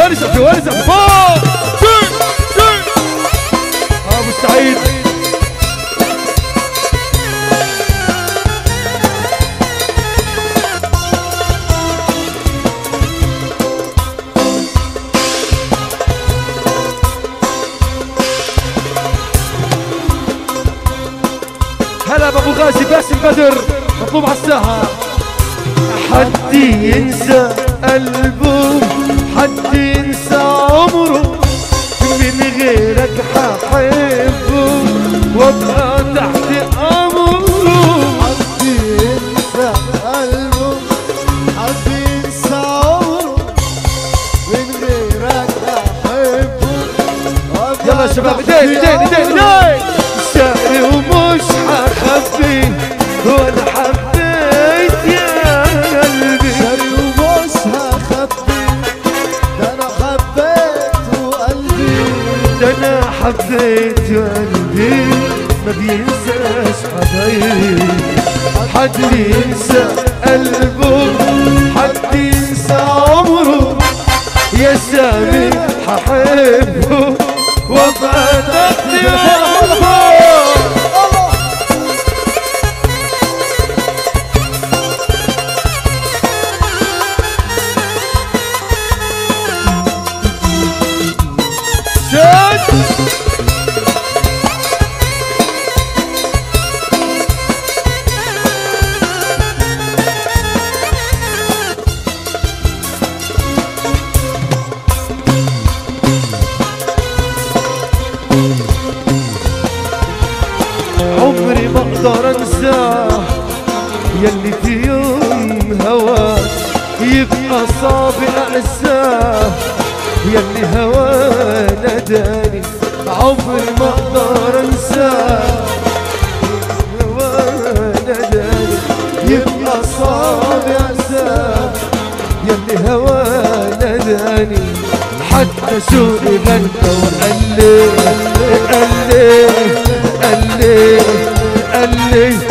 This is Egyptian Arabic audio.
ورزة في ورزة فوق ابو سعيد هلا بابو غازي باسم بدر مطلوب على الساحه حد ينسى قلبه حد ينسى عمره من غيرك ححبه وابقى تحت امره حد ينسى قلبه حد ينسى عمره من غيرك احبه يلا يا شباب ايدين ايدين ايدين ايدين شعري ومش حخبي وانا حبيت يا قلبي شري ومش هخبي ده انا حبيت وقلبي ده انا حبيت قلبي ما بينساش حبايبي حد ينسى قلبه حد ينسى عمره يا سامي ححبه وابقى تحت امره شد عمري ما اقدر انساه يلي في يوم هوا يبقى صعب انساه يلي هوا نداني عمري ما اقدر انساه هوا نداني يبقى صعب انساه يلي هوا نداني حتى شوقي غنى وقال لي قال لي قال لي قال لي